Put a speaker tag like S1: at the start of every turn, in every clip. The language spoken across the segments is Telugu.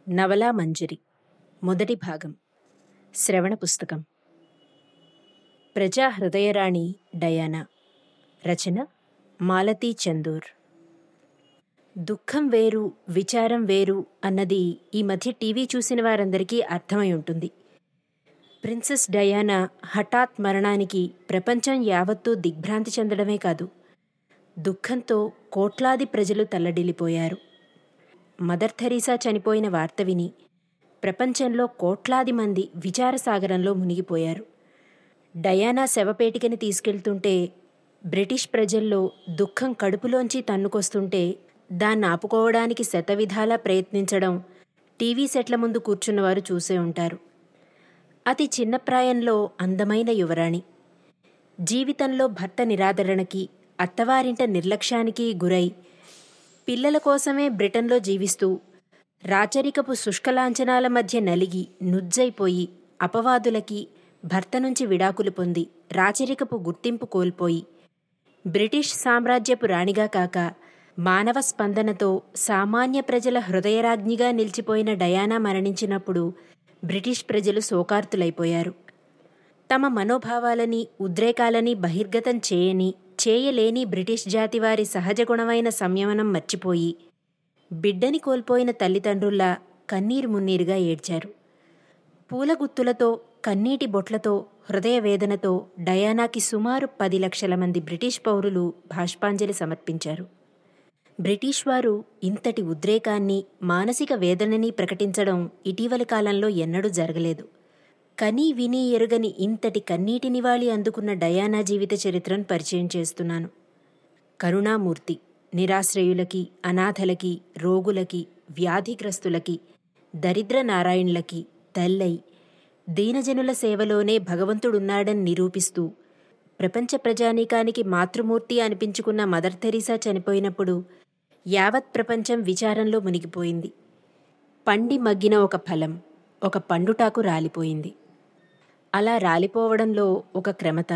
S1: నవలా మంజరి మొదటి భాగం శ్రవణ పుస్తకం ప్రజా హృదయరాణి డయానా రచన మాలతీ చందూర్ దుఃఖం వేరు విచారం వేరు అన్నది ఈ మధ్య టీవీ చూసిన వారందరికీ అర్థమై ఉంటుంది ప్రిన్సెస్ డయానా హఠాత్ మరణానికి ప్రపంచం యావత్తూ దిగ్భ్రాంతి చెందడమే కాదు దుఃఖంతో కోట్లాది ప్రజలు తల్లడిల్లిపోయారు మదర్ థెరీసా చనిపోయిన వార్త విని ప్రపంచంలో కోట్లాది మంది విచారసాగరంలో మునిగిపోయారు డయానా శవపేటికని తీసుకెళ్తుంటే బ్రిటిష్ ప్రజల్లో దుఃఖం కడుపులోంచి తన్నుకొస్తుంటే దాన్ని ఆపుకోవడానికి శతవిధాలా ప్రయత్నించడం టీవీ సెట్ల ముందు కూర్చున్నవారు చూసే ఉంటారు అతి చిన్న ప్రాయంలో అందమైన యువరాణి జీవితంలో భర్త నిరాదరణకి అత్తవారింట నిర్లక్ష్యానికి గురై పిల్లల కోసమే బ్రిటన్లో జీవిస్తూ రాచరికపు శుష్కలాంఛనాల మధ్య నలిగి నుజ్జైపోయి అపవాదులకి భర్త నుంచి విడాకులు పొంది రాచరికపు గుర్తింపు కోల్పోయి బ్రిటిష్ సామ్రాజ్యపు రాణిగా కాక మానవ స్పందనతో సామాన్య ప్రజల హృదయరాజ్ఞిగా నిలిచిపోయిన డయానా మరణించినప్పుడు బ్రిటిష్ ప్రజలు శోకార్తులైపోయారు తమ మనోభావాలని ఉద్రేకాలని బహిర్గతం చేయని చేయలేని బ్రిటిష్ జాతి వారి సహజ గుణమైన సంయమనం మర్చిపోయి బిడ్డని కోల్పోయిన తల్లిదండ్రుల్లా కన్నీరు మున్నీరుగా ఏడ్చారు పూలగుత్తులతో కన్నీటి బొట్లతో హృదయ వేదనతో డయానాకి సుమారు పది లక్షల మంది బ్రిటిష్ పౌరులు భాష్పాంజలి సమర్పించారు బ్రిటిష్ వారు ఇంతటి ఉద్రేకాన్ని మానసిక వేదనని ప్రకటించడం ఇటీవలి కాలంలో ఎన్నడూ జరగలేదు కనీ విని ఎరుగని ఇంతటి కన్నీటి నివాళి అందుకున్న డయానా జీవిత చరిత్రను పరిచయం చేస్తున్నాను కరుణామూర్తి నిరాశ్రయులకి అనాథలకి రోగులకి వ్యాధిగ్రస్తులకి దరిద్ర నారాయణులకి తల్లై దీనజనుల సేవలోనే భగవంతుడున్నాడని నిరూపిస్తూ ప్రపంచ ప్రజానీకానికి మాతృమూర్తి అనిపించుకున్న మదర్ తెరీసా చనిపోయినప్పుడు యావత్ ప్రపంచం విచారంలో మునిగిపోయింది పండి మగ్గిన ఒక ఫలం ఒక పండుటాకు రాలిపోయింది అలా రాలిపోవడంలో ఒక క్రమత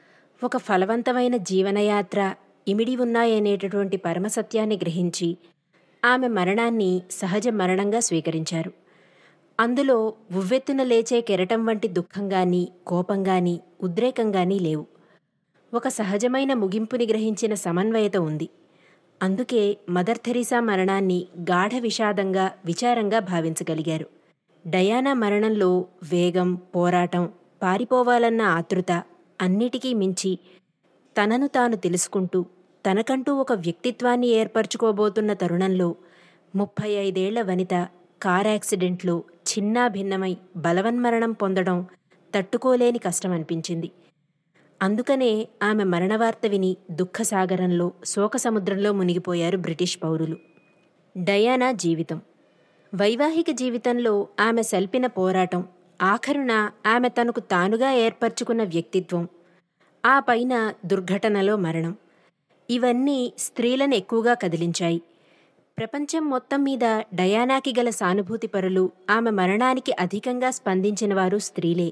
S1: ఒక ఫలవంతమైన జీవనయాత్ర ఇమిడి ఉన్నాయనేటటువంటి పరమసత్యాన్ని గ్రహించి ఆమె మరణాన్ని సహజ మరణంగా స్వీకరించారు అందులో ఉవ్వెత్తున లేచే కెరటం వంటి దుఃఖంగాని కోపంగాని ఉద్రేకంగాని లేవు ఒక సహజమైన ముగింపుని గ్రహించిన సమన్వయత ఉంది అందుకే మదర్ థెరీసా మరణాన్ని గాఢ విషాదంగా విచారంగా భావించగలిగారు డయానా మరణంలో వేగం పోరాటం పారిపోవాలన్న ఆతృత అన్నిటికీ మించి తనను తాను తెలుసుకుంటూ తనకంటూ ఒక వ్యక్తిత్వాన్ని ఏర్పరచుకోబోతున్న తరుణంలో ముప్పై ఐదేళ్ల వనిత కార్ యాక్సిడెంట్లో చిన్నాభిన్నమై బలవన్మరణం పొందడం తట్టుకోలేని కష్టం అనిపించింది అందుకనే ఆమె మరణవార్త విని దుఃఖసాగరంలో శోకసముద్రంలో మునిగిపోయారు బ్రిటిష్ పౌరులు డయానా జీవితం వైవాహిక జీవితంలో ఆమె సల్పిన పోరాటం ఆఖరున ఆమె తనకు తానుగా ఏర్పరచుకున్న వ్యక్తిత్వం ఆ పైన దుర్ఘటనలో మరణం ఇవన్నీ స్త్రీలను ఎక్కువగా కదిలించాయి ప్రపంచం మొత్తం మీద డయానాకి గల సానుభూతిపరులు ఆమె మరణానికి అధికంగా స్పందించిన వారు స్త్రీలే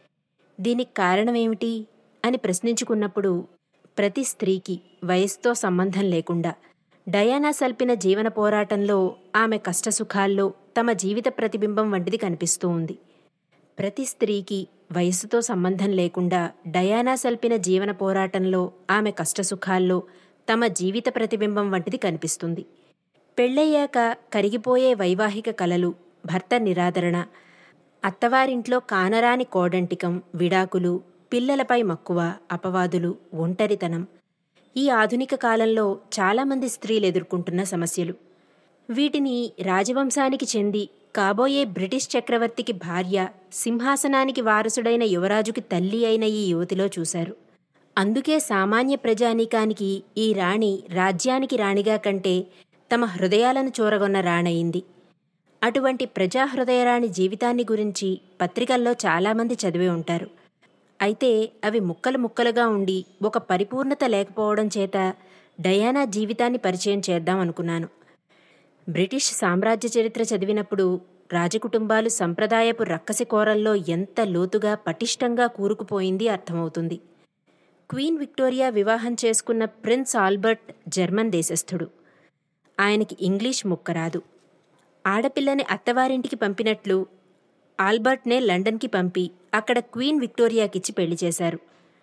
S1: దీనికి కారణమేమిటి అని ప్రశ్నించుకున్నప్పుడు ప్రతి స్త్రీకి వయస్సుతో సంబంధం లేకుండా డయానా సల్పిన జీవన పోరాటంలో ఆమె కష్టసుఖాల్లో తమ జీవిత ప్రతిబింబం వంటిది కనిపిస్తూ ఉంది ప్రతి స్త్రీకి వయస్సుతో సంబంధం లేకుండా డయానా సల్పిన జీవన పోరాటంలో ఆమె కష్టసుఖాల్లో తమ జీవిత ప్రతిబింబం వంటిది కనిపిస్తుంది పెళ్ళయ్యాక కరిగిపోయే వైవాహిక కలలు భర్త నిరాదరణ అత్తవారింట్లో కానరాని కోడంటికం విడాకులు పిల్లలపై మక్కువ అపవాదులు ఒంటరితనం ఈ ఆధునిక కాలంలో చాలామంది స్త్రీలు ఎదుర్కొంటున్న సమస్యలు వీటిని రాజవంశానికి చెంది కాబోయే బ్రిటిష్ చక్రవర్తికి భార్య సింహాసనానికి వారసుడైన యువరాజుకి తల్లి అయిన ఈ యువతిలో చూశారు అందుకే సామాన్య ప్రజానీకానికి ఈ రాణి రాజ్యానికి రాణిగా కంటే తమ హృదయాలను చూరగొన్న రాణయింది అటువంటి ప్రజాహృదయరాణి జీవితాన్ని గురించి పత్రికల్లో చాలామంది చదివే ఉంటారు అయితే అవి ముక్కలు ముక్కలుగా ఉండి ఒక పరిపూర్ణత లేకపోవడం చేత డయానా జీవితాన్ని పరిచయం చేద్దాం అనుకున్నాను బ్రిటిష్ సామ్రాజ్య చరిత్ర చదివినప్పుడు రాజకుటుంబాలు సంప్రదాయపు రక్కసి కోరల్లో ఎంత లోతుగా పటిష్టంగా కూరుకుపోయింది అర్థమవుతుంది క్వీన్ విక్టోరియా వివాహం చేసుకున్న ప్రిన్స్ ఆల్బర్ట్ జర్మన్ దేశస్థుడు ఆయనకి ఇంగ్లీష్ ముక్క రాదు ఆడపిల్లని అత్తవారింటికి పంపినట్లు ఆల్బర్ట్నే లండన్కి పంపి అక్కడ క్వీన్ విక్టోరియాకిచ్చి పెళ్లి చేశారు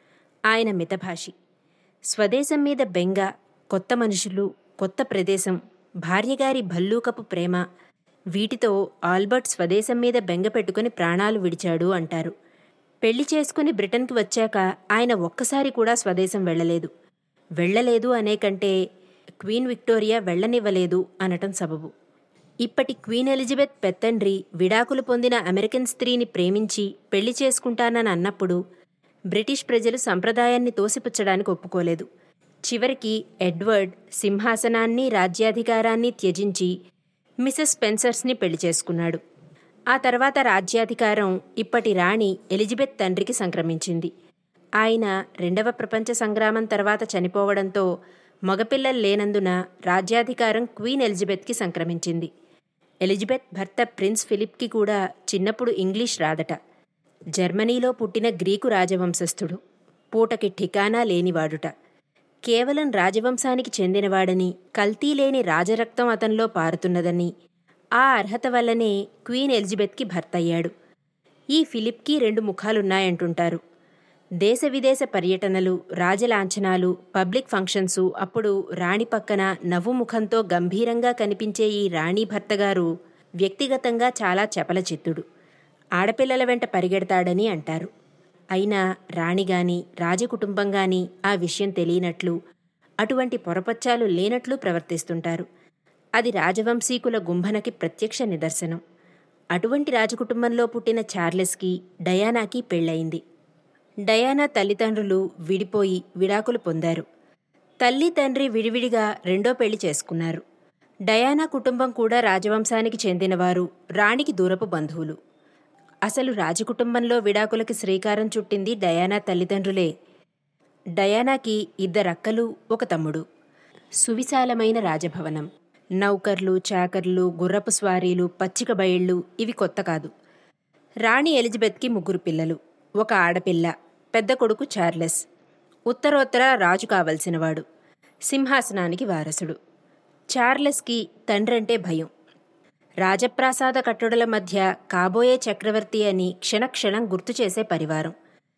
S1: ఆయన మితభాషి స్వదేశం మీద బెంగ కొత్త మనుషులు కొత్త ప్రదేశం భార్యగారి భల్లూకపు ప్రేమ వీటితో ఆల్బర్ట్ స్వదేశం మీద బెంగ పెట్టుకుని ప్రాణాలు విడిచాడు అంటారు పెళ్లి చేసుకుని బ్రిటన్కి వచ్చాక ఆయన ఒక్కసారి కూడా స్వదేశం వెళ్ళలేదు వెళ్ళలేదు అనే కంటే క్వీన్ విక్టోరియా వెళ్ళనివ్వలేదు అనటం సబబు ఇప్పటి క్వీన్ ఎలిజబెత్ పెత్తండ్రి విడాకులు పొందిన అమెరికన్ స్త్రీని ప్రేమించి పెళ్లి చేసుకుంటానని అన్నప్పుడు బ్రిటిష్ ప్రజలు సంప్రదాయాన్ని తోసిపుచ్చడానికి ఒప్పుకోలేదు చివరికి ఎడ్వర్డ్ సింహాసనాన్ని రాజ్యాధికారాన్ని త్యజించి మిసెస్ స్పెన్సర్స్ని పెళ్లి చేసుకున్నాడు ఆ తర్వాత రాజ్యాధికారం ఇప్పటి రాణి ఎలిజబెత్ తండ్రికి సంక్రమించింది ఆయన రెండవ ప్రపంచ సంగ్రామం తర్వాత చనిపోవడంతో మగపిల్లలు లేనందున రాజ్యాధికారం క్వీన్ ఎలిజబెత్కి సంక్రమించింది ఎలిజబెత్ భర్త ప్రిన్స్ ఫిలిప్కి కూడా చిన్నప్పుడు ఇంగ్లీష్ రాదట జర్మనీలో పుట్టిన గ్రీకు రాజవంశస్థుడు పూటకి ఠికానా లేనివాడుట కేవలం రాజవంశానికి చెందినవాడని కల్తీ లేని రాజరక్తం అతనిలో పారుతున్నదని ఆ అర్హత వల్లనే క్వీన్ ఎలిజబెత్కి భర్త అయ్యాడు ఈ ఫిలిప్కి రెండు ముఖాలున్నాయంటుంటారు దేశ విదేశ పర్యటనలు రాజలాంఛనాలు పబ్లిక్ ఫంక్షన్సు అప్పుడు రాణి పక్కన నవ్వుముఖంతో గంభీరంగా కనిపించే ఈ రాణి భర్తగారు వ్యక్తిగతంగా చాలా చపల చిత్తుడు ఆడపిల్లల వెంట పరిగెడతాడని అంటారు అయినా రాణిగాని రాజకుటుంబంగాని ఆ విషయం తెలియనట్లు అటువంటి పొరపచ్చాలు లేనట్లు ప్రవర్తిస్తుంటారు అది రాజవంశీకుల గుంభనకి ప్రత్యక్ష నిదర్శనం అటువంటి రాజకుటుంబంలో పుట్టిన చార్లెస్కి డయానాకి పెళ్ళయింది డయానా తల్లిదండ్రులు విడిపోయి విడాకులు పొందారు తల్లి తండ్రి విడివిడిగా రెండో పెళ్లి చేసుకున్నారు డయానా కుటుంబం కూడా రాజవంశానికి చెందినవారు రాణికి దూరపు బంధువులు అసలు రాజకుటుంబంలో విడాకులకి శ్రీకారం చుట్టింది డయానా తల్లిదండ్రులే డయానాకి ఇద్దరక్కలు ఒక తమ్ముడు సువిశాలమైన రాజభవనం నౌకర్లు చాకర్లు గుర్రపు స్వారీలు పచ్చిక బయళ్ళు ఇవి కొత్త కాదు రాణి ఎలిజబెత్కి ముగ్గురు పిల్లలు ఒక ఆడపిల్ల పెద్ద కొడుకు చార్లెస్ ఉత్తరోత్తర రాజు కావలసినవాడు సింహాసనానికి వారసుడు చార్లెస్కి తండ్రంటే భయం రాజప్రాసాద కట్టడుల మధ్య కాబోయే చక్రవర్తి అని క్షణక్షణం గుర్తు చేసే పరివారం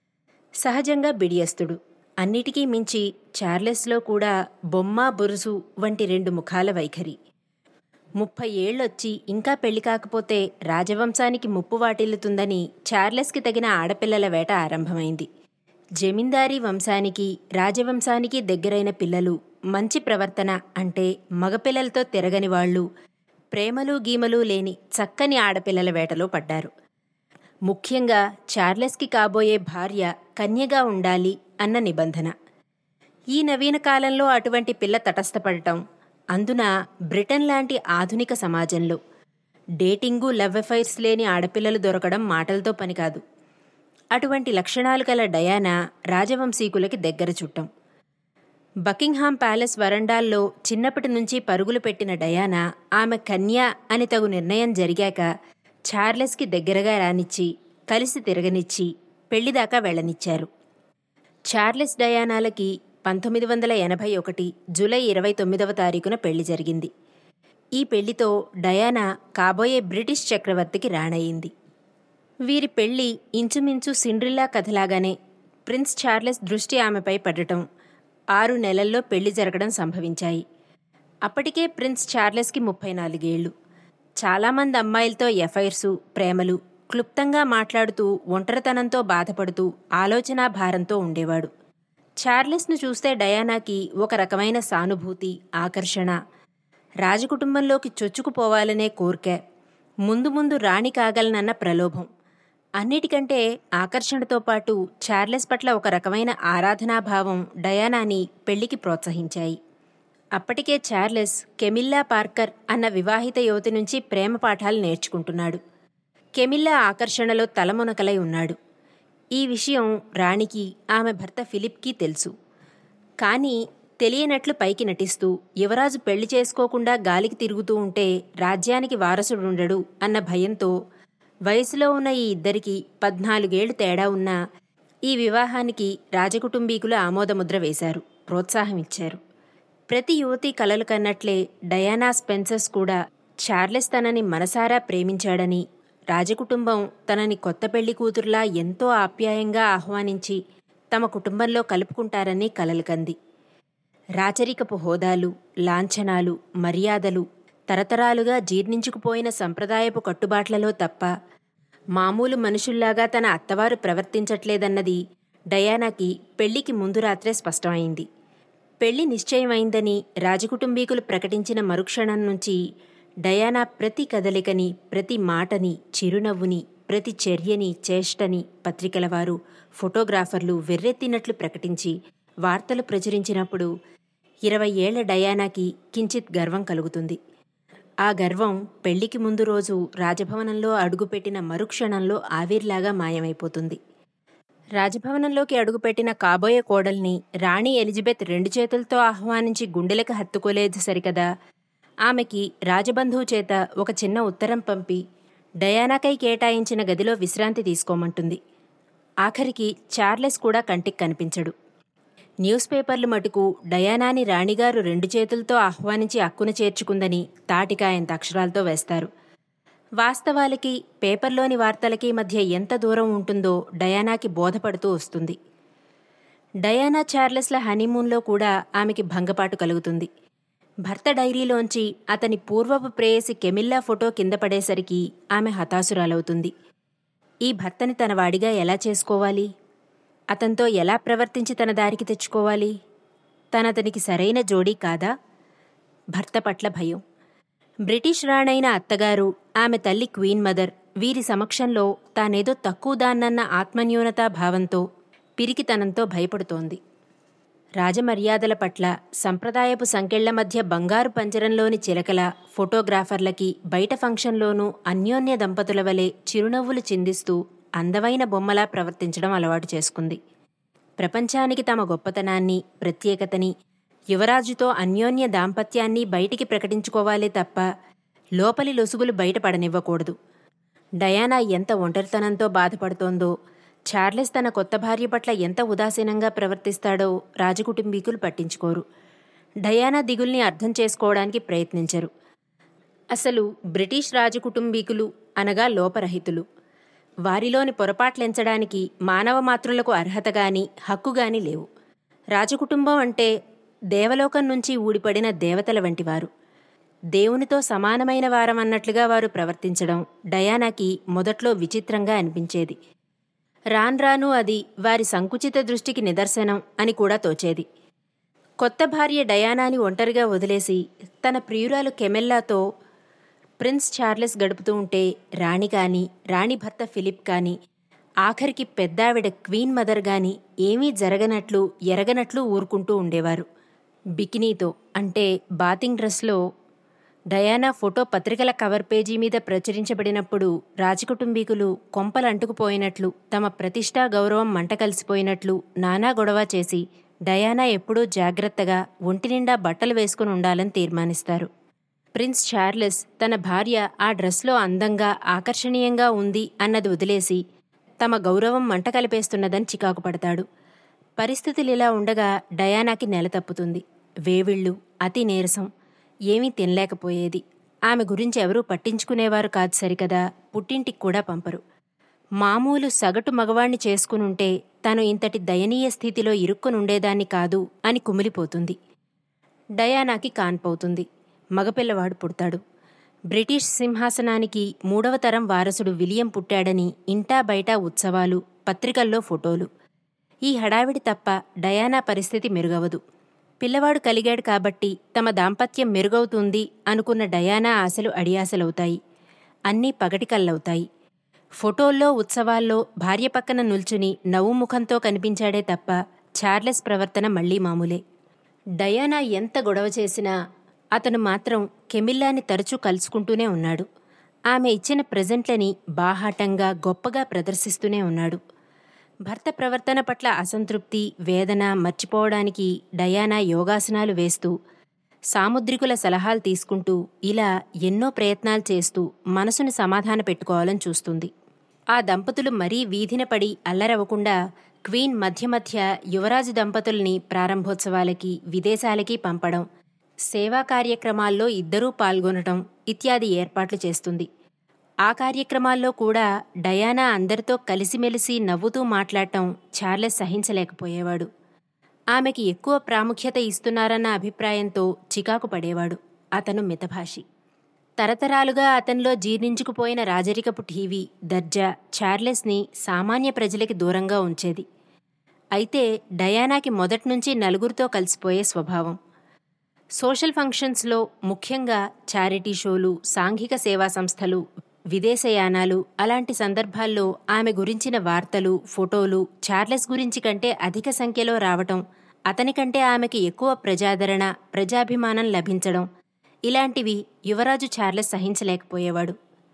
S1: సహజంగా బిడియస్తుడు అన్నిటికీ మించి చార్లెస్లో కూడా బొమ్మ బురుసు వంటి రెండు ముఖాల వైఖరి ముప్పై ఏళ్ళొచ్చి ఇంకా పెళ్లి కాకపోతే రాజవంశానికి ముప్పు వాటిల్లుతుందని చార్లెస్కి తగిన ఆడపిల్లల వేట ఆరంభమైంది జమీందారీ వంశానికి రాజవంశానికి దగ్గరైన పిల్లలు మంచి ప్రవర్తన అంటే మగపిల్లలతో తిరగని వాళ్ళు ప్రేమలు గీమలు లేని చక్కని ఆడపిల్లల వేటలో పడ్డారు ముఖ్యంగా చార్లెస్కి కాబోయే భార్య కన్యగా ఉండాలి అన్న నిబంధన ఈ నవీన కాలంలో అటువంటి పిల్ల తటస్థపడటం అందున బ్రిటన్ లాంటి ఆధునిక సమాజంలో డేటింగు లవ్ అఫైర్స్ లేని ఆడపిల్లలు దొరకడం మాటలతో పని కాదు అటువంటి లక్షణాలు గల డయానా రాజవంశీకులకి దగ్గర చుట్టం బకింగ్హామ్ ప్యాలెస్ వరండాల్లో చిన్నప్పటి నుంచి పరుగులు పెట్టిన డయానా ఆమె కన్య అని తగు నిర్ణయం జరిగాక చార్లెస్కి దగ్గరగా రానిచ్చి కలిసి తిరగనిచ్చి పెళ్లిదాకా వెళ్ళనిచ్చారు చార్లెస్ డయానాలకి పంతొమ్మిది వందల ఎనభై ఒకటి జూలై ఇరవై తొమ్మిదవ తారీఖున పెళ్లి జరిగింది ఈ పెళ్లితో డయానా కాబోయే బ్రిటిష్ చక్రవర్తికి రాణయింది వీరి పెళ్లి ఇంచుమించు సిండ్రిల్లా కథలాగానే ప్రిన్స్ చార్లెస్ దృష్టి ఆమెపై పడటం ఆరు నెలల్లో పెళ్లి జరగడం సంభవించాయి అప్పటికే ప్రిన్స్ చార్లెస్కి ముప్పై నాలుగేళ్లు చాలామంది అమ్మాయిలతో ఎఫైర్సు ప్రేమలు క్లుప్తంగా మాట్లాడుతూ ఒంటరితనంతో బాధపడుతూ ఆలోచనా భారంతో ఉండేవాడు చార్లెస్ను చూస్తే డయానాకి ఒక రకమైన సానుభూతి ఆకర్షణ రాజకుటుంబంలోకి చొచ్చుకుపోవాలనే కోరిక ముందు ముందు రాణి కాగలనన్న ప్రలోభం అన్నిటికంటే ఆకర్షణతో పాటు చార్లెస్ పట్ల ఒక రకమైన ఆరాధనాభావం డయానాని పెళ్లికి ప్రోత్సహించాయి అప్పటికే చార్లెస్ కెమిల్లా పార్కర్ అన్న వివాహిత యువతి నుంచి ప్రేమ పాఠాలు నేర్చుకుంటున్నాడు కెమిల్లా ఆకర్షణలో తలమునకలై ఉన్నాడు ఈ విషయం రాణికి ఆమె భర్త ఫిలిప్కి తెలుసు కానీ తెలియనట్లు పైకి నటిస్తూ యువరాజు పెళ్లి చేసుకోకుండా గాలికి తిరుగుతూ ఉంటే రాజ్యానికి వారసుడుండడు అన్న భయంతో వయసులో ఉన్న ఈ ఇద్దరికి పద్నాలుగేళ్లు తేడా ఉన్నా ఈ వివాహానికి రాజకుటుంబీకులు ఆమోదముద్ర వేశారు ప్రోత్సాహం ఇచ్చారు ప్రతి యువతి కలలు కన్నట్లే డయానా స్పెన్సర్స్ కూడా చార్లెస్ తనని మనసారా ప్రేమించాడని రాజకుటుంబం తనని కొత్త పెళ్లి కూతురులా ఎంతో ఆప్యాయంగా ఆహ్వానించి తమ కుటుంబంలో కలుపుకుంటారని కలలుకంది రాచరికపు హోదాలు లాంఛనాలు మర్యాదలు తరతరాలుగా జీర్ణించుకుపోయిన సంప్రదాయపు కట్టుబాట్లలో తప్ప మామూలు మనుషుల్లాగా తన అత్తవారు ప్రవర్తించట్లేదన్నది డయానాకి పెళ్లికి ముందు రాత్రే స్పష్టమైంది పెళ్లి నిశ్చయమైందని రాజకుటుంబీకులు ప్రకటించిన మరుక్షణం నుంచి డయానా ప్రతి కదలికని ప్రతి మాటని చిరునవ్వుని ప్రతి చర్యని చేష్టని పత్రికల వారు ఫోటోగ్రాఫర్లు వెర్రెత్తినట్లు ప్రకటించి వార్తలు ప్రచురించినప్పుడు ఇరవై ఏళ్ల డయానాకి కించిత్ గర్వం కలుగుతుంది ఆ గర్వం పెళ్లికి ముందు రోజు రాజభవనంలో అడుగుపెట్టిన మరుక్షణంలో ఆవిర్లాగా మాయమైపోతుంది రాజభవనంలోకి అడుగుపెట్టిన కాబోయే కోడల్ని రాణి ఎలిజబెత్ రెండు చేతులతో ఆహ్వానించి గుండెలకు హత్తుకోలేదు సరికదా ఆమెకి రాజబంధువు చేత ఒక చిన్న ఉత్తరం పంపి డయానాకై కేటాయించిన గదిలో విశ్రాంతి తీసుకోమంటుంది ఆఖరికి చార్లెస్ కూడా కంటికి కనిపించడు న్యూస్ పేపర్లు మటుకు డయానాని రాణిగారు రెండు చేతులతో ఆహ్వానించి అక్కున చేర్చుకుందని తాటికాయంత అక్షరాలతో వేస్తారు వాస్తవాలకి పేపర్లోని వార్తలకి మధ్య ఎంత దూరం ఉంటుందో డయానాకి బోధపడుతూ వస్తుంది డయానా చార్లెస్ల హనీమూన్లో కూడా ఆమెకి భంగపాటు కలుగుతుంది భర్త డైరీలోంచి అతని పూర్వపు ప్రేయసి కెమిల్లా ఫోటో కింద పడేసరికి ఆమె హతాశురాలవుతుంది ఈ భర్తని తన వాడిగా ఎలా చేసుకోవాలి అతనితో ఎలా ప్రవర్తించి తన దారికి తెచ్చుకోవాలి తనతనికి సరైన జోడీ కాదా భర్త పట్ల భయం బ్రిటిష్ రాణైన అత్తగారు ఆమె తల్లి క్వీన్ మదర్ వీరి సమక్షంలో తానేదో తక్కువ దాన్నన్న ఆత్మన్యూనతా భావంతో పిరికితనంతో భయపడుతోంది రాజమర్యాదల పట్ల సంప్రదాయపు సంకెళ్ల మధ్య బంగారు పంజరంలోని చిలకల ఫోటోగ్రాఫర్లకి బయట ఫంక్షన్లోనూ అన్యోన్య దంపతుల వలె చిరునవ్వులు చిందిస్తూ అందమైన బొమ్మలా ప్రవర్తించడం అలవాటు చేసుకుంది ప్రపంచానికి తమ గొప్పతనాన్ని ప్రత్యేకతని యువరాజుతో అన్యోన్య దాంపత్యాన్ని బయటికి ప్రకటించుకోవాలే తప్ప లోపలి లొసుగులు బయటపడనివ్వకూడదు డయానా ఎంత ఒంటరితనంతో బాధపడుతోందో చార్లెస్ తన కొత్త భార్య పట్ల ఎంత ఉదాసీనంగా ప్రవర్తిస్తాడో రాజకుటుంబీకులు పట్టించుకోరు డయానా దిగుల్ని అర్థం చేసుకోవడానికి ప్రయత్నించరు అసలు బ్రిటిష్ రాజకుటుంబీకులు అనగా లోపరహితులు వారిలోని పొరపాట్లెంచడానికి మానవ మాతృలకు అర్హత గాని హక్కు గాని లేవు రాజకుటుంబం అంటే దేవలోకం నుంచి ఊడిపడిన దేవతల వంటివారు దేవునితో సమానమైన వారం అన్నట్లుగా వారు ప్రవర్తించడం డయానాకి మొదట్లో విచిత్రంగా అనిపించేది రాన్రాను అది వారి సంకుచిత దృష్టికి నిదర్శనం అని కూడా తోచేది కొత్త భార్య డయానాని ఒంటరిగా వదిలేసి తన ప్రియురాలు కెమెల్లాతో ప్రిన్స్ చార్లెస్ గడుపుతూ ఉంటే రాణి కాని రాణి భర్త ఫిలిప్ కాని ఆఖరికి పెద్దావిడ క్వీన్ మదర్ గాని ఏమీ జరగనట్లు ఎరగనట్లు ఊరుకుంటూ ఉండేవారు బికినీతో అంటే బాతింగ్ డ్రెస్లో డయానా ఫోటో పత్రికల కవర్ పేజీ మీద ప్రచురించబడినప్పుడు రాజకుటుంబీకులు కొంపలంటుకుపోయినట్లు తమ ప్రతిష్టా గౌరవం మంట కలిసిపోయినట్లు నానా గొడవ చేసి డయానా ఎప్పుడూ జాగ్రత్తగా ఒంటినిండా బట్టలు వేసుకుని ఉండాలని తీర్మానిస్తారు ప్రిన్స్ చార్లెస్ తన భార్య ఆ డ్రెస్లో అందంగా ఆకర్షణీయంగా ఉంది అన్నది వదిలేసి తమ గౌరవం మంట కలిపేస్తున్నదని చికాకు పడతాడు పరిస్థితులు ఇలా ఉండగా డయానాకి నెల తప్పుతుంది వేవిళ్ళు అతి నీరసం ఏమీ తినలేకపోయేది ఆమె గురించి ఎవరూ పట్టించుకునేవారు కాదు సరికదా పుట్టింటికి కూడా పంపరు మామూలు సగటు మగవాణ్ణి చేసుకునుంటే తను ఇంతటి దయనీయ స్థితిలో ఇరుక్కునుండేదాన్ని కాదు అని కుమిలిపోతుంది డయానాకి కాన్పవుతుంది మగపిల్లవాడు పుడతాడు బ్రిటిష్ సింహాసనానికి మూడవ తరం వారసుడు విలియం పుట్టాడని ఇంటా బయట ఉత్సవాలు పత్రికల్లో ఫోటోలు ఈ హడావిడి తప్ప డయానా పరిస్థితి మెరుగవదు పిల్లవాడు కలిగాడు కాబట్టి తమ దాంపత్యం మెరుగవుతుంది అనుకున్న డయానా ఆశలు అడియాసలవుతాయి అన్నీ పగటికల్లవుతాయి ఫోటోల్లో ఉత్సవాల్లో భార్య పక్కన నిల్చుని నవ్వుముఖంతో కనిపించాడే తప్ప చార్లెస్ ప్రవర్తన మళ్లీ మామూలే డయానా ఎంత గొడవ చేసినా అతను మాత్రం కెమిల్లాని తరచూ కలుసుకుంటూనే ఉన్నాడు ఆమె ఇచ్చిన ప్రెజెంట్లని బాహాటంగా గొప్పగా ప్రదర్శిస్తూనే ఉన్నాడు భర్త ప్రవర్తన పట్ల అసంతృప్తి వేదన మర్చిపోవడానికి డయానా యోగాసనాలు వేస్తూ సాముద్రికుల సలహాలు తీసుకుంటూ ఇలా ఎన్నో ప్రయత్నాలు చేస్తూ మనసుని సమాధాన పెట్టుకోవాలని చూస్తుంది ఆ దంపతులు మరీ వీధిన పడి అల్లరవ్వకుండా క్వీన్ మధ్య మధ్య యువరాజు దంపతుల్ని ప్రారంభోత్సవాలకి విదేశాలకి పంపడం సేవా కార్యక్రమాల్లో ఇద్దరూ పాల్గొనటం ఇత్యాది ఏర్పాట్లు చేస్తుంది ఆ కార్యక్రమాల్లో కూడా డయానా అందరితో కలిసిమెలిసి నవ్వుతూ మాట్లాడటం చార్లెస్ సహించలేకపోయేవాడు ఆమెకి ఎక్కువ ప్రాముఖ్యత ఇస్తున్నారన్న అభిప్రాయంతో చికాకు పడేవాడు అతను మితభాషి తరతరాలుగా అతనిలో జీర్ణించుకుపోయిన రాజరికపు టీవీ దర్జా చార్లెస్ని సామాన్య ప్రజలకి దూరంగా ఉంచేది అయితే డయానాకి మొదట్నుంచి నలుగురితో కలిసిపోయే స్వభావం సోషల్ ఫంక్షన్స్లో ముఖ్యంగా చారిటీ షోలు సాంఘిక సేవా సంస్థలు విదేశయానాలు అలాంటి సందర్భాల్లో ఆమె గురించిన వార్తలు ఫోటోలు చార్లెస్ గురించి కంటే అధిక సంఖ్యలో రావటం అతని కంటే ఆమెకి ఎక్కువ ప్రజాదరణ ప్రజాభిమానం లభించడం ఇలాంటివి యువరాజు చార్లెస్ సహించలేకపోయేవాడు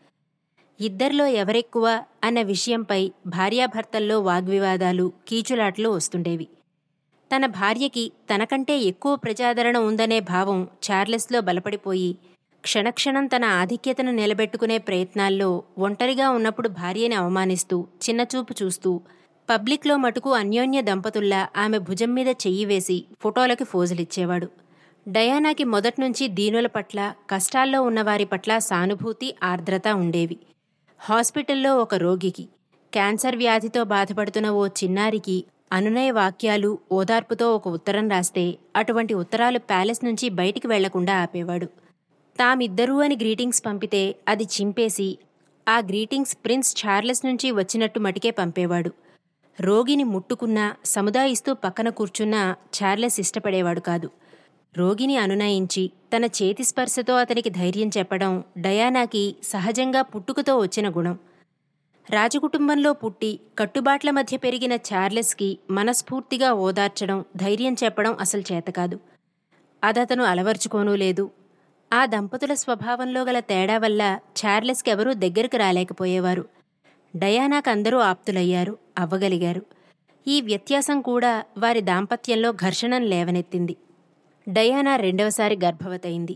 S1: ఇద్దరిలో ఎవరెక్కువ అన్న విషయంపై భార్యాభర్తల్లో వాగ్వివాదాలు కీచులాట్లు వస్తుండేవి తన భార్యకి తనకంటే ఎక్కువ ప్రజాదరణ ఉందనే భావం చార్లెస్లో బలపడిపోయి క్షణక్షణం తన ఆధిక్యతను నిలబెట్టుకునే ప్రయత్నాల్లో ఒంటరిగా ఉన్నప్పుడు భార్యని అవమానిస్తూ చిన్నచూపు చూస్తూ పబ్లిక్లో మటుకు అన్యోన్య దంపతుల్లా ఆమె భుజం మీద చెయ్యి వేసి ఫోటోలకి ఫోజులిచ్చేవాడు డయానాకి మొదట్నుంచి దీనుల పట్ల కష్టాల్లో ఉన్నవారి పట్ల సానుభూతి ఆర్ద్రత ఉండేవి హాస్పిటల్లో ఒక రోగికి క్యాన్సర్ వ్యాధితో బాధపడుతున్న ఓ చిన్నారికి అనునయ వాక్యాలు ఓదార్పుతో ఒక ఉత్తరం రాస్తే అటువంటి ఉత్తరాలు ప్యాలెస్ నుంచి బయటికి వెళ్లకుండా ఆపేవాడు తామిద్దరూ అని గ్రీటింగ్స్ పంపితే అది చింపేసి ఆ గ్రీటింగ్స్ ప్రిన్స్ చార్లెస్ నుంచి వచ్చినట్టు మటికే పంపేవాడు రోగిని ముట్టుకున్నా సముదాయిస్తూ పక్కన కూర్చున్నా చార్లెస్ ఇష్టపడేవాడు కాదు రోగిని అనునయించి తన చేతి స్పర్శతో అతనికి ధైర్యం చెప్పడం డయానాకి సహజంగా పుట్టుకతో వచ్చిన గుణం రాజకుటుంబంలో పుట్టి కట్టుబాట్ల మధ్య పెరిగిన చార్లెస్కి మనస్ఫూర్తిగా ఓదార్చడం ధైర్యం చెప్పడం అసలు చేతకాదు అదతను అలవర్చుకోనూ లేదు ఆ దంపతుల స్వభావంలో గల తేడా వల్ల చార్లెస్కి ఎవరూ దగ్గరకు రాలేకపోయేవారు డయానాకు అందరూ ఆప్తులయ్యారు అవ్వగలిగారు ఈ వ్యత్యాసం కూడా వారి దాంపత్యంలో ఘర్షణను లేవనెత్తింది డయానా రెండవసారి గర్భవతయింది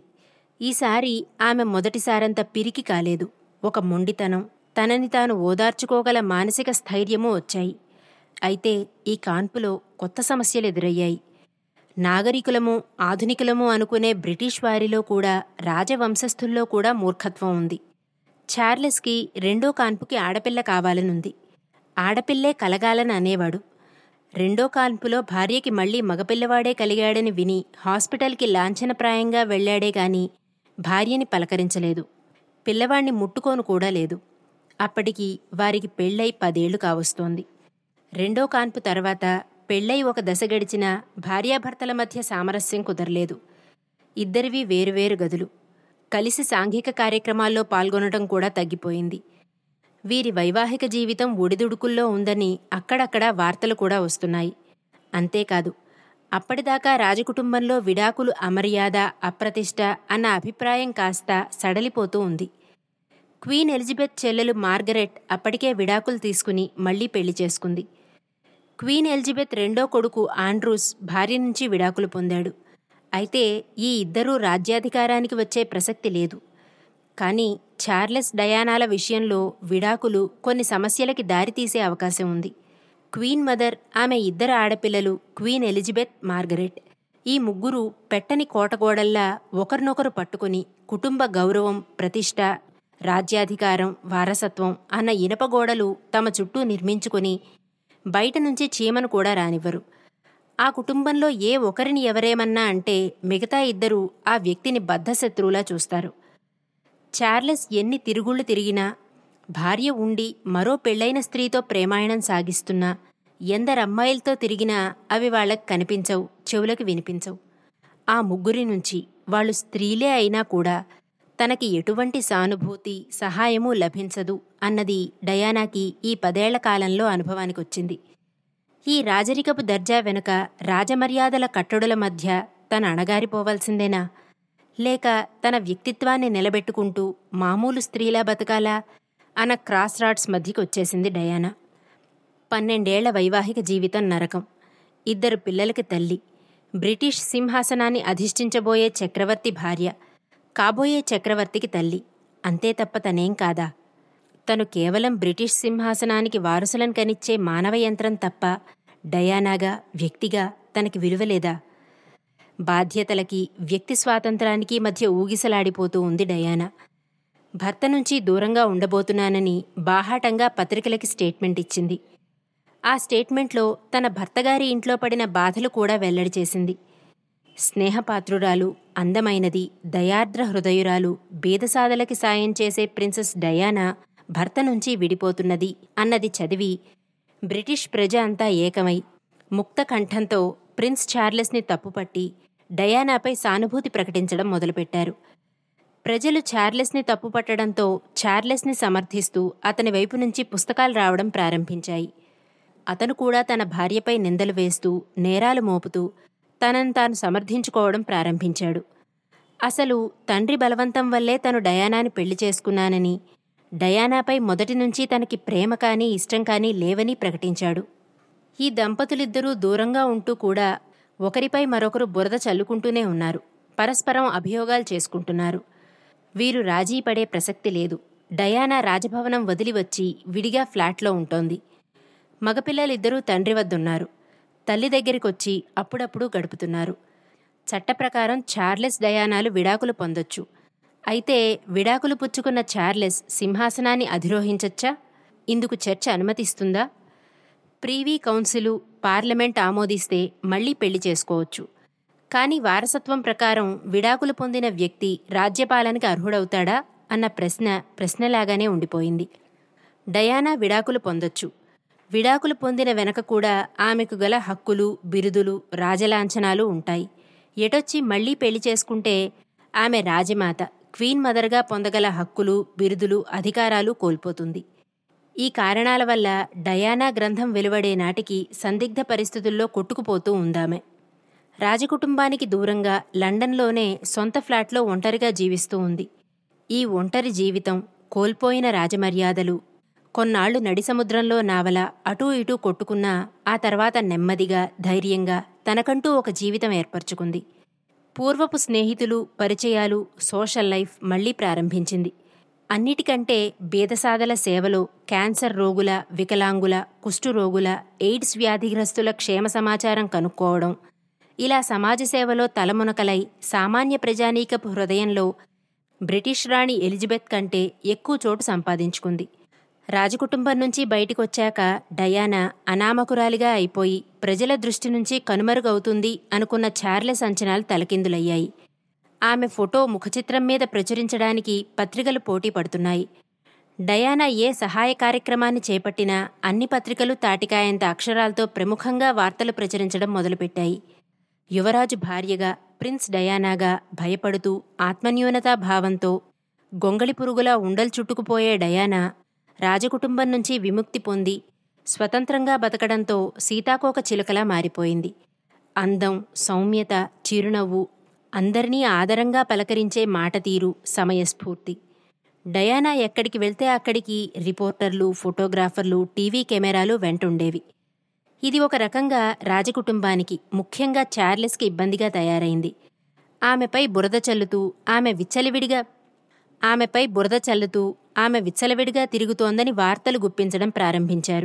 S1: ఈసారి ఆమె మొదటిసారంత పిరికి కాలేదు ఒక మొండితనం తనని తాను ఓదార్చుకోగల మానసిక స్థైర్యమూ వచ్చాయి అయితే ఈ కాన్పులో కొత్త సమస్యలు ఎదురయ్యాయి నాగరికులము ఆధునికులము అనుకునే బ్రిటిష్ వారిలో కూడా రాజవంశస్థుల్లో కూడా మూర్ఖత్వం ఉంది చార్లెస్కి రెండో కాన్పుకి ఆడపిల్ల కావాలనుంది ఆడపిల్లే కలగాలని అనేవాడు రెండో కాన్పులో భార్యకి మళ్లీ మగపిల్లవాడే కలిగాడని విని హాస్పిటల్కి లాంఛనప్రాయంగా వెళ్లాడే గాని భార్యని పలకరించలేదు పిల్లవాణ్ణి ముట్టుకోను కూడా లేదు అప్పటికి వారికి పెళ్ళై పదేళ్లు కావస్తోంది రెండో కాన్పు తర్వాత పెళ్ళై ఒక దశ గడిచిన భార్యాభర్తల మధ్య సామరస్యం కుదరలేదు ఇద్దరివి వేరువేరు గదులు కలిసి సాంఘిక కార్యక్రమాల్లో పాల్గొనడం కూడా తగ్గిపోయింది వీరి వైవాహిక జీవితం ఒడిదుడుకుల్లో ఉందని అక్కడక్కడ వార్తలు కూడా వస్తున్నాయి అంతేకాదు అప్పటిదాకా రాజకుటుంబంలో విడాకులు అమర్యాద అప్రతిష్ట అన్న అభిప్రాయం కాస్త సడలిపోతూ ఉంది క్వీన్ ఎలిజబెత్ చెల్లెలు మార్గరెట్ అప్పటికే విడాకులు తీసుకుని మళ్లీ పెళ్లి చేసుకుంది క్వీన్ ఎలిజబెత్ రెండో కొడుకు ఆండ్రూస్ భార్య నుంచి విడాకులు పొందాడు అయితే ఈ ఇద్దరూ రాజ్యాధికారానికి వచ్చే ప్రసక్తి లేదు కానీ చార్లెస్ డయానాల విషయంలో విడాకులు కొన్ని సమస్యలకి దారితీసే అవకాశం ఉంది క్వీన్ మదర్ ఆమె ఇద్దరు ఆడపిల్లలు క్వీన్ ఎలిజబెత్ మార్గరెట్ ఈ ముగ్గురు పెట్టని కోటగోడల్లా ఒకరినొకరు పట్టుకుని కుటుంబ గౌరవం ప్రతిష్ట రాజ్యాధికారం వారసత్వం అన్న ఇనప గోడలు తమ చుట్టూ నిర్మించుకుని బయట నుంచి చీమను కూడా రానివ్వరు ఆ కుటుంబంలో ఏ ఒకరిని ఎవరేమన్నా అంటే మిగతా ఇద్దరూ ఆ వ్యక్తిని బద్ధశత్రువులా చూస్తారు చార్లెస్ ఎన్ని తిరుగుళ్ళు తిరిగినా భార్య ఉండి మరో పెళ్లైన స్త్రీతో ప్రేమాయణం సాగిస్తున్నా ఎందరమ్మాయిలతో తిరిగినా అవి వాళ్ళకి కనిపించవు చెవులకు వినిపించవు ఆ ముగ్గురి నుంచి వాళ్ళు స్త్రీలే అయినా కూడా తనకి ఎటువంటి సానుభూతి సహాయమూ లభించదు అన్నది డయానాకి ఈ పదేళ్ల కాలంలో అనుభవానికొచ్చింది ఈ రాజరికపు దర్జా వెనుక రాజమర్యాదల కట్టడుల మధ్య తన అణగారిపోవాల్సిందేనా లేక తన వ్యక్తిత్వాన్ని నిలబెట్టుకుంటూ మామూలు స్త్రీలా బతకాలా అన్న క్రాస్ రాడ్స్ మధ్యకి వచ్చేసింది డయానా పన్నెండేళ్ల వైవాహిక జీవితం నరకం ఇద్దరు పిల్లలకి తల్లి బ్రిటిష్ సింహాసనాన్ని అధిష్ఠించబోయే చక్రవర్తి భార్య కాబోయే చక్రవర్తికి తల్లి అంతే తప్ప తనేం కాదా తను కేవలం బ్రిటిష్ సింహాసనానికి వారసులను కనిచ్చే మానవ యంత్రం తప్ప డయానాగా వ్యక్తిగా తనకి విలువలేదా బాధ్యతలకి వ్యక్తి స్వాతంత్రానికి మధ్య ఊగిసలాడిపోతూ ఉంది డయానా భర్త నుంచి దూరంగా ఉండబోతున్నానని బాహాటంగా పత్రికలకి స్టేట్మెంట్ ఇచ్చింది ఆ స్టేట్మెంట్లో తన భర్తగారి ఇంట్లో పడిన బాధలు కూడా వెల్లడి చేసింది స్నేహపాత్రురాలు అందమైనది దయార్ద్ర హృదయురాలు బీదసాదలకి సాయం చేసే ప్రిన్సెస్ డయానా భర్త నుంచి విడిపోతున్నది అన్నది చదివి బ్రిటిష్ ప్రజ అంతా ఏకమై ముక్త కంఠంతో ప్రిన్స్ చార్లెస్ని తప్పుపట్టి డయానాపై సానుభూతి ప్రకటించడం మొదలుపెట్టారు ప్రజలు చార్లెస్ని తప్పుపట్టడంతో చార్లెస్ని సమర్థిస్తూ అతని వైపు నుంచి పుస్తకాలు రావడం ప్రారంభించాయి అతను కూడా తన భార్యపై నిందలు వేస్తూ నేరాలు మోపుతూ తనను తాను సమర్థించుకోవడం ప్రారంభించాడు అసలు తండ్రి బలవంతం వల్లే తను డయానాని పెళ్లి చేసుకున్నానని డయానాపై మొదటి నుంచి తనకి ప్రేమ కానీ ఇష్టం కానీ లేవని ప్రకటించాడు ఈ దంపతులిద్దరూ దూరంగా ఉంటూ కూడా ఒకరిపై మరొకరు బురద చల్లుకుంటూనే ఉన్నారు పరస్పరం అభియోగాలు చేసుకుంటున్నారు వీరు రాజీ పడే ప్రసక్తి లేదు డయానా రాజభవనం వదిలి వచ్చి విడిగా ఫ్లాట్లో ఉంటోంది మగపిల్లలిద్దరూ తండ్రి వద్దున్నారు తల్లి దగ్గరికొచ్చి అప్పుడప్పుడు గడుపుతున్నారు చట్టప్రకారం చార్లెస్ డయానాలు విడాకులు పొందొచ్చు అయితే విడాకులు పుచ్చుకున్న చార్లెస్ సింహాసనాన్ని అధిరోహించచ్చా ఇందుకు చర్చ అనుమతిస్తుందా ప్రీవీ కౌన్సిలు పార్లమెంట్ ఆమోదిస్తే మళ్లీ పెళ్లి చేసుకోవచ్చు కానీ వారసత్వం ప్రకారం విడాకులు పొందిన వ్యక్తి రాజ్యపాలనకి అర్హుడవుతాడా అన్న ప్రశ్న ప్రశ్నలాగానే ఉండిపోయింది డయానా విడాకులు పొందొచ్చు విడాకులు పొందిన వెనక కూడా ఆమెకు గల హక్కులు బిరుదులు రాజలాంఛనాలు ఉంటాయి ఎటొచ్చి మళ్లీ పెళ్లి చేసుకుంటే ఆమె రాజమాత క్వీన్ మదర్గా పొందగల హక్కులు బిరుదులు అధికారాలు కోల్పోతుంది ఈ కారణాల వల్ల డయానా గ్రంథం వెలువడే నాటికి సందిగ్ధ పరిస్థితుల్లో కొట్టుకుపోతూ ఉందామె రాజకుటుంబానికి దూరంగా లండన్లోనే సొంత ఫ్లాట్లో ఒంటరిగా జీవిస్తూ ఉంది ఈ ఒంటరి జీవితం కోల్పోయిన రాజమర్యాదలు కొన్నాళ్లు నడి సముద్రంలో నావల అటూ ఇటూ కొట్టుకున్నా ఆ తర్వాత నెమ్మదిగా ధైర్యంగా తనకంటూ ఒక జీవితం ఏర్పరచుకుంది పూర్వపు స్నేహితులు పరిచయాలు సోషల్ లైఫ్ మళ్లీ ప్రారంభించింది అన్నిటికంటే బీదసాదల సేవలో క్యాన్సర్ రోగుల వికలాంగుల కుష్ఠురోగుల ఎయిడ్స్ వ్యాధిగ్రస్తుల క్షేమ సమాచారం కనుక్కోవడం ఇలా సమాజ సేవలో తలమునకలై సామాన్య ప్రజానీకపు హృదయంలో బ్రిటిష్ రాణి ఎలిజబెత్ కంటే ఎక్కువ చోటు సంపాదించుకుంది రాజకుటుంబం నుంచి బయటికొచ్చాక డయానా అనామకురాలిగా అయిపోయి ప్రజల దృష్టి నుంచి కనుమరుగవుతుంది అనుకున్న చార్లెస్ అంచనాలు తలకిందులయ్యాయి ఆమె ఫోటో ముఖచిత్రం మీద ప్రచురించడానికి పత్రికలు పోటీ పడుతున్నాయి డయానా ఏ సహాయ కార్యక్రమాన్ని చేపట్టినా అన్ని పత్రికలు తాటికాయంత అక్షరాలతో ప్రముఖంగా వార్తలు ప్రచురించడం మొదలుపెట్టాయి యువరాజు భార్యగా ప్రిన్స్ డయానాగా భయపడుతూ ఆత్మన్యూనతా భావంతో గొంగళి పురుగులా ఉండలు చుట్టుకుపోయే డయానా రాజకుటుంబం నుంచి విముక్తి పొంది స్వతంత్రంగా బతకడంతో సీతాకోక చిలుకలా మారిపోయింది అందం సౌమ్యత చిరునవ్వు అందరినీ ఆదరంగా పలకరించే మాట తీరు సమయస్ఫూర్తి డయానా ఎక్కడికి వెళ్తే అక్కడికి రిపోర్టర్లు ఫోటోగ్రాఫర్లు టీవీ కెమెరాలు వెంటుండేవి ఇది ఒక రకంగా రాజకుటుంబానికి ముఖ్యంగా చార్లెస్కి ఇబ్బందిగా తయారైంది ఆమెపై బురద చల్లుతూ ఆమె విచ్చలవిడిగా ఆమెపై బురద చల్లుతూ ఆమె విచ్చలవిడిగా తిరుగుతోందని వార్తలు గుప్పించడం ప్రారంభించారు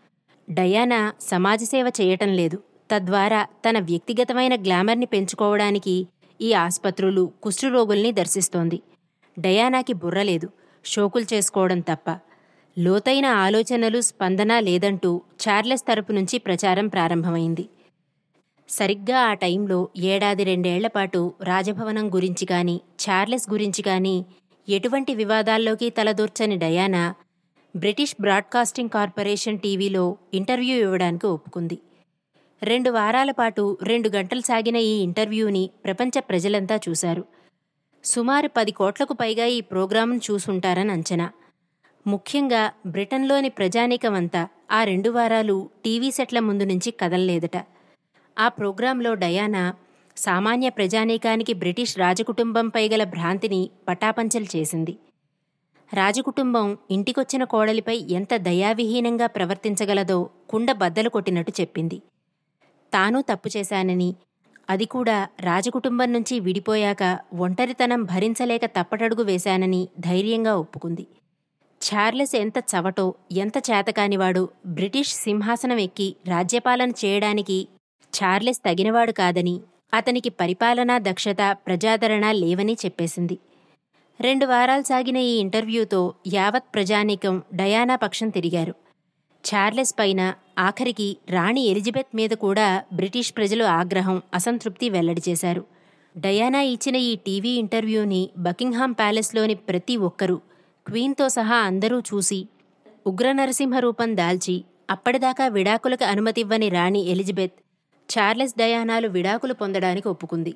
S1: డయానా సమాజసేవ చేయటం లేదు తద్వారా తన వ్యక్తిగతమైన గ్లామర్ని పెంచుకోవడానికి ఈ ఆస్పత్రులు కుష్ఠరోగుల్ని దర్శిస్తోంది డయానాకి బుర్రలేదు షోకులు చేసుకోవడం తప్ప లోతైన ఆలోచనలు స్పందన లేదంటూ చార్లెస్ తరపు నుంచి ప్రచారం ప్రారంభమైంది సరిగ్గా ఆ టైంలో ఏడాది రెండేళ్లపాటు రాజభవనం గురించి కానీ చార్లెస్ గురించి కానీ ఎటువంటి వివాదాల్లోకి తలదూర్చని డయానా బ్రిటిష్ బ్రాడ్కాస్టింగ్ కార్పొరేషన్ టీవీలో ఇంటర్వ్యూ ఇవ్వడానికి ఒప్పుకుంది రెండు వారాల పాటు రెండు గంటలు సాగిన ఈ ఇంటర్వ్యూని ప్రపంచ ప్రజలంతా చూశారు సుమారు పది కోట్లకు పైగా ఈ ప్రోగ్రాంను చూసుంటారని అంచనా ముఖ్యంగా బ్రిటన్లోని ప్రజానీకమంతా ఆ రెండు వారాలు టీవీ సెట్ల ముందు నుంచి కదలలేదట ఆ ప్రోగ్రాంలో డయానా సామాన్య ప్రజానీకానికి బ్రిటిష్ రాజకుటుంబంపై గల భ్రాంతిని పటాపంచలు చేసింది రాజకుటుంబం ఇంటికొచ్చిన కోడలిపై ఎంత దయావిహీనంగా ప్రవర్తించగలదో కుండ బద్దలు కొట్టినట్టు చెప్పింది తాను తప్పు చేశానని అది కూడా రాజకుటుంబం నుంచి విడిపోయాక ఒంటరితనం భరించలేక తప్పటడుగు వేశానని ధైర్యంగా ఒప్పుకుంది చార్లెస్ ఎంత చవటో ఎంత చేతకానివాడో బ్రిటిష్ సింహాసనం ఎక్కి రాజ్యపాలన చేయడానికి చార్లెస్ తగినవాడు కాదని అతనికి పరిపాలనా దక్షత ప్రజాదరణ లేవని చెప్పేసింది రెండు వారాలు సాగిన ఈ ఇంటర్వ్యూతో యావత్ ప్రజానీకం డయానా పక్షం తిరిగారు చార్లెస్ పైన ఆఖరికి రాణి ఎలిజబెత్ మీద కూడా బ్రిటిష్ ప్రజలు ఆగ్రహం అసంతృప్తి వెల్లడి చేశారు డయానా ఇచ్చిన ఈ టీవీ ఇంటర్వ్యూని బకింగ్హామ్ ప్యాలెస్లోని ప్రతి ఒక్కరూ క్వీన్తో సహా అందరూ చూసి ఉగ్ర నరసింహ రూపం దాల్చి అప్పటిదాకా విడాకులకు అనుమతివ్వని రాణి ఎలిజబెత్ చార్లెస్ డయానాలు విడాకులు పొందడానికి ఒప్పుకుంది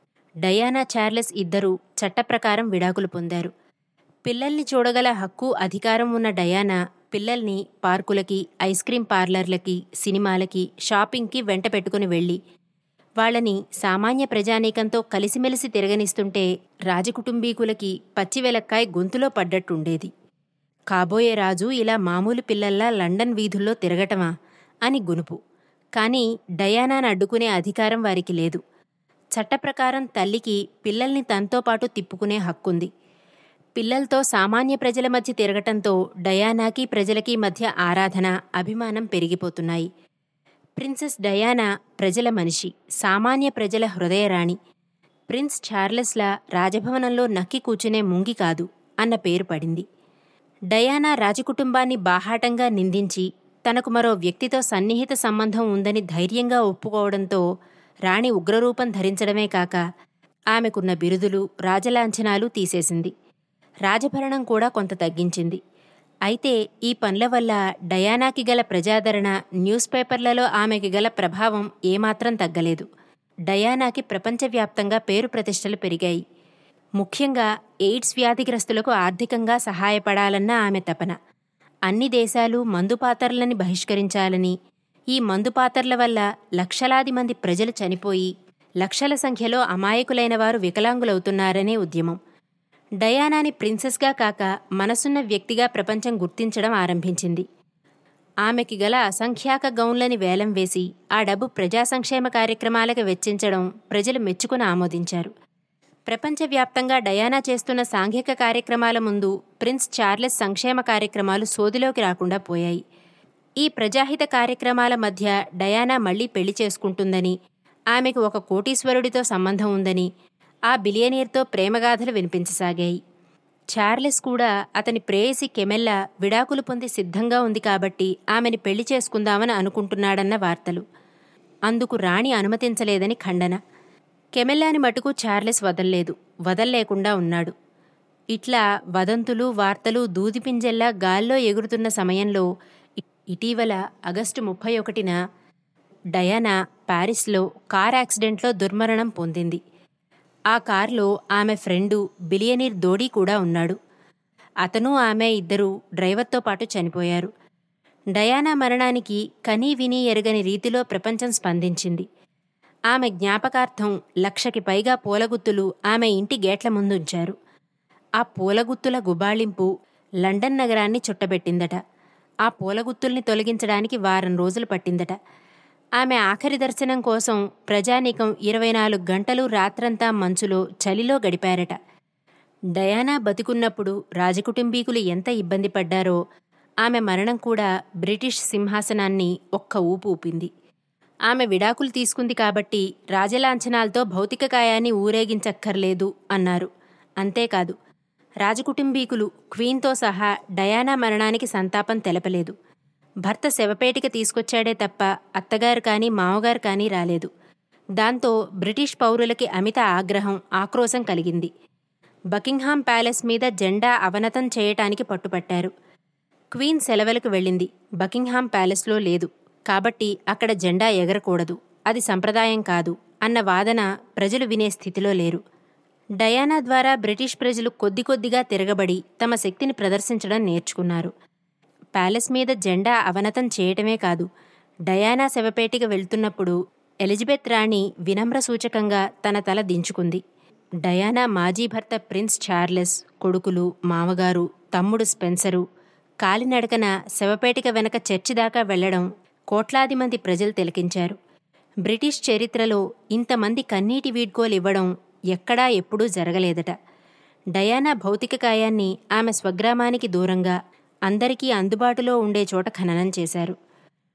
S1: డయానా చార్లెస్ ఇద్దరూ చట్టప్రకారం విడాకులు పొందారు పిల్లల్ని చూడగల హక్కు అధికారం ఉన్న డయానా పిల్లల్ని పార్కులకి ఐస్ క్రీం పార్లర్లకి సినిమాలకి షాపింగ్కి వెంట పెట్టుకుని వెళ్ళి వాళ్ళని సామాన్య ప్రజానీకంతో కలిసిమెలిసి తిరగనిస్తుంటే రాజకుటుంబీకులకి పచ్చివెలక్కాయ గొంతులో పడ్డట్టుండేది కాబోయే రాజు ఇలా మామూలు పిల్లల్లా లండన్ వీధుల్లో తిరగటమా అని గునుపు కానీ డయానాను అడ్డుకునే అధికారం వారికి లేదు చట్టప్రకారం తల్లికి పిల్లల్ని తనతో పాటు తిప్పుకునే హక్కుంది పిల్లలతో సామాన్య ప్రజల మధ్య తిరగటంతో డయానాకి ప్రజలకి మధ్య ఆరాధన అభిమానం పెరిగిపోతున్నాయి ప్రిన్సెస్ డయానా ప్రజల మనిషి సామాన్య ప్రజల హృదయరాణి ప్రిన్స్ చార్లెస్లా రాజభవనంలో నక్కి కూర్చునే ముంగి కాదు అన్న పేరు పడింది డయానా రాజకుటుంబాన్ని బాహాటంగా నిందించి తనకు మరో వ్యక్తితో సన్నిహిత సంబంధం ఉందని ధైర్యంగా ఒప్పుకోవడంతో రాణి ఉగ్రరూపం ధరించడమే కాక ఆమెకున్న బిరుదులు రాజలాంఛనాలు తీసేసింది రాజభరణం కూడా కొంత తగ్గించింది అయితే ఈ పనుల వల్ల డయానాకి గల ప్రజాదరణ న్యూస్ పేపర్లలో ఆమెకి గల ప్రభావం ఏమాత్రం తగ్గలేదు డయానాకి ప్రపంచవ్యాప్తంగా పేరు ప్రతిష్టలు పెరిగాయి ముఖ్యంగా ఎయిడ్స్ వ్యాధిగ్రస్తులకు ఆర్థికంగా సహాయపడాలన్న ఆమె తపన అన్ని దేశాలు మందుపాతర్లని బహిష్కరించాలని ఈ మందుపాతర్ల వల్ల లక్షలాది మంది ప్రజలు చనిపోయి లక్షల సంఖ్యలో అమాయకులైన వారు వికలాంగులవుతున్నారనే ఉద్యమం డయానాని ప్రిన్సెస్గా కాక మనసున్న వ్యక్తిగా ప్రపంచం గుర్తించడం ఆరంభించింది ఆమెకి గల అసంఖ్యాక గౌన్లని వేలం వేసి ఆ డబ్బు ప్రజా సంక్షేమ కార్యక్రమాలకు వెచ్చించడం ప్రజలు మెచ్చుకుని ఆమోదించారు ప్రపంచవ్యాప్తంగా డయానా చేస్తున్న సాంఘిక కార్యక్రమాల ముందు ప్రిన్స్ చార్లెస్ సంక్షేమ కార్యక్రమాలు సోదిలోకి రాకుండా పోయాయి ఈ ప్రజాహిత కార్యక్రమాల మధ్య డయానా మళ్లీ పెళ్లి చేసుకుంటుందని ఆమెకు ఒక కోటీశ్వరుడితో సంబంధం ఉందని ఆ బిలియనీర్తో ప్రేమగాథలు వినిపించసాగాయి చార్లెస్ కూడా అతని ప్రేయసి కెమెల్లా విడాకులు పొంది సిద్ధంగా ఉంది కాబట్టి ఆమెని పెళ్లి చేసుకుందామని అనుకుంటున్నాడన్న వార్తలు అందుకు రాణి అనుమతించలేదని ఖండన కెమెల్లాని మటుకు చార్లెస్ వదల్లేదు వదల్లేకుండా ఉన్నాడు ఇట్లా వదంతులు వార్తలు దూదిపింజల్లా గాల్లో ఎగురుతున్న సమయంలో ఇటీవల ఆగస్టు ముప్పై ఒకటిన డయానా ప్యారిస్లో కార్ యాక్సిడెంట్లో దుర్మరణం పొందింది ఆ కారులో ఆమె ఫ్రెండు బిలియనీర్ దోడీ కూడా ఉన్నాడు అతను ఆమె ఇద్దరూ డ్రైవర్తో పాటు చనిపోయారు డయానా మరణానికి కనీ విని ఎరగని రీతిలో ప్రపంచం స్పందించింది ఆమె జ్ఞాపకార్థం లక్షకి పైగా పూలగుత్తులు ఆమె ఇంటి గేట్ల ముందుంచారు ఆ పూలగుత్తుల గుబాళింపు లండన్ నగరాన్ని చుట్టబెట్టిందట ఆ పూలగుత్తుల్ని తొలగించడానికి వారం రోజులు పట్టిందట ఆమె ఆఖరి దర్శనం కోసం ప్రజానీకం ఇరవై నాలుగు గంటలు రాత్రంతా మంచులో చలిలో గడిపారట డయానా బతికున్నప్పుడు రాజకుటుంబీకులు ఎంత ఇబ్బంది పడ్డారో ఆమె మరణం కూడా బ్రిటిష్ సింహాసనాన్ని ఒక్క ఊపు ఊపింది ఆమె విడాకులు తీసుకుంది కాబట్టి రాజలాంఛనాలతో భౌతిక కాయాన్ని ఊరేగించక్కర్లేదు అన్నారు అంతేకాదు రాజకుటుంబీకులు క్వీన్తో సహా డయానా మరణానికి సంతాపం తెలపలేదు భర్త శవపేటిక తీసుకొచ్చాడే తప్ప అత్తగారు కానీ మామగారు కానీ రాలేదు దాంతో బ్రిటిష్ పౌరులకి అమిత ఆగ్రహం ఆక్రోశం కలిగింది బకింగ్హామ్ ప్యాలెస్ మీద జెండా అవనతం చేయటానికి పట్టుపట్టారు క్వీన్ సెలవులకు వెళ్ళింది బకింగ్హామ్ ప్యాలెస్లో లేదు కాబట్టి అక్కడ జెండా ఎగరకూడదు అది సంప్రదాయం కాదు అన్న వాదన ప్రజలు వినే స్థితిలో లేరు డయానా ద్వారా బ్రిటిష్ ప్రజలు కొద్ది కొద్దిగా తిరగబడి తమ శక్తిని ప్రదర్శించడం నేర్చుకున్నారు ప్యాలెస్ మీద జెండా అవనతం చేయటమే కాదు డయానా శవపేటిక వెళ్తున్నప్పుడు ఎలిజబెత్ రాణి వినమ్ర సూచకంగా తన తల దించుకుంది డయానా మాజీ భర్త ప్రిన్స్ చార్లెస్ కొడుకులు మామగారు తమ్ముడు స్పెన్సరు కాలినడకన శవపేటిక వెనక చర్చి దాకా వెళ్లడం కోట్లాది మంది ప్రజలు తిలకించారు బ్రిటిష్ చరిత్రలో ఇంతమంది కన్నీటి వీడ్కోలు ఇవ్వడం ఎక్కడా ఎప్పుడూ జరగలేదట డయానా భౌతిక కాయాన్ని ఆమె స్వగ్రామానికి దూరంగా అందరికీ అందుబాటులో ఉండే చోట ఖననం చేశారు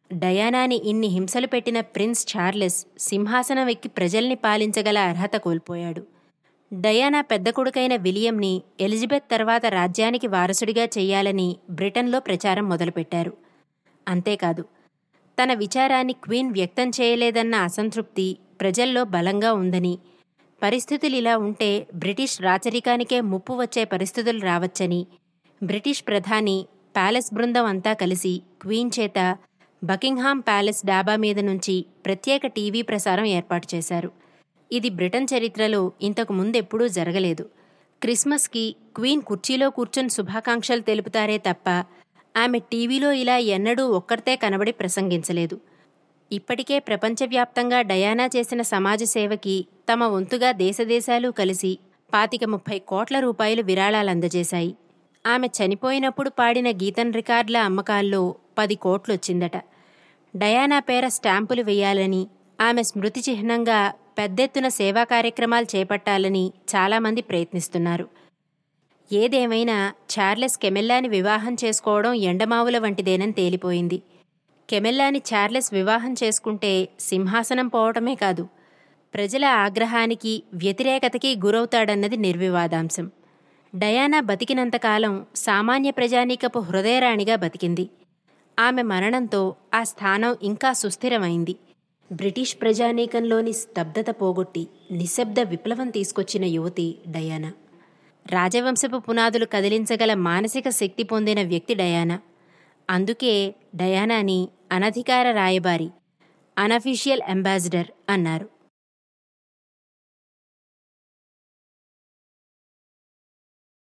S1: డయానాని ఇన్ని హింసలు పెట్టిన ప్రిన్స్ చార్లెస్ సింహాసనం ఎక్కి ప్రజల్ని పాలించగల అర్హత కోల్పోయాడు డయానా పెద్ద కొడుకైన విలియంని ఎలిజబెత్ తర్వాత రాజ్యానికి వారసుడిగా చెయ్యాలని బ్రిటన్లో ప్రచారం మొదలుపెట్టారు అంతేకాదు తన విచారాన్ని క్వీన్ వ్యక్తం చేయలేదన్న అసంతృప్తి ప్రజల్లో బలంగా ఉందని పరిస్థితులు ఇలా ఉంటే బ్రిటిష్ రాచరికానికే ముప్పు వచ్చే పరిస్థితులు రావచ్చని బ్రిటిష్ ప్రధాని ప్యాలెస్ బృందం అంతా కలిసి క్వీన్ చేత బకింగ్హామ్ ప్యాలెస్ డాబా మీద నుంచి ప్రత్యేక టీవీ ప్రసారం ఏర్పాటు చేశారు ఇది బ్రిటన్ చరిత్రలో ఇంతకు ముందెప్పుడూ జరగలేదు క్రిస్మస్కి క్వీన్ కుర్చీలో కూర్చొని శుభాకాంక్షలు తెలుపుతారే తప్ప ఆమె టీవీలో ఇలా ఎన్నడూ ఒక్కరితే కనబడి ప్రసంగించలేదు ఇప్పటికే ప్రపంచవ్యాప్తంగా డయానా చేసిన సమాజ సేవకి తమ వంతుగా దేశదేశాలు కలిసి పాతిక ముప్పై కోట్ల రూపాయలు విరాళాలు అందజేశాయి ఆమె చనిపోయినప్పుడు పాడిన గీతం రికార్డుల అమ్మకాల్లో పది కోట్లొచ్చిందట డయానా పేర స్టాంపులు వేయాలని ఆమె స్మృతి చిహ్నంగా పెద్దెత్తున సేవా కార్యక్రమాలు చేపట్టాలని చాలామంది ప్రయత్నిస్తున్నారు ఏదేమైనా చార్లెస్ కెమెల్లాని వివాహం చేసుకోవడం ఎండమావుల వంటిదేనని తేలిపోయింది కెమెల్లాని చార్లెస్ వివాహం చేసుకుంటే సింహాసనం పోవటమే కాదు ప్రజల ఆగ్రహానికి వ్యతిరేకతకి గురవుతాడన్నది నిర్వివాదాంశం డయానా బతికినంతకాలం సామాన్య ప్రజానీకపు హృదయరాణిగా బతికింది ఆమె మరణంతో ఆ స్థానం ఇంకా సుస్థిరమైంది బ్రిటిష్ ప్రజానీకంలోని స్తబ్దత పోగొట్టి నిశ్శబ్ద విప్లవం తీసుకొచ్చిన యువతి డయానా రాజవంశపు పునాదులు కదిలించగల మానసిక శక్తి పొందిన వ్యక్తి డయానా అందుకే డయానాని అనధికార రాయబారి అనఫీషియల్ అంబాసిడర్ అన్నారు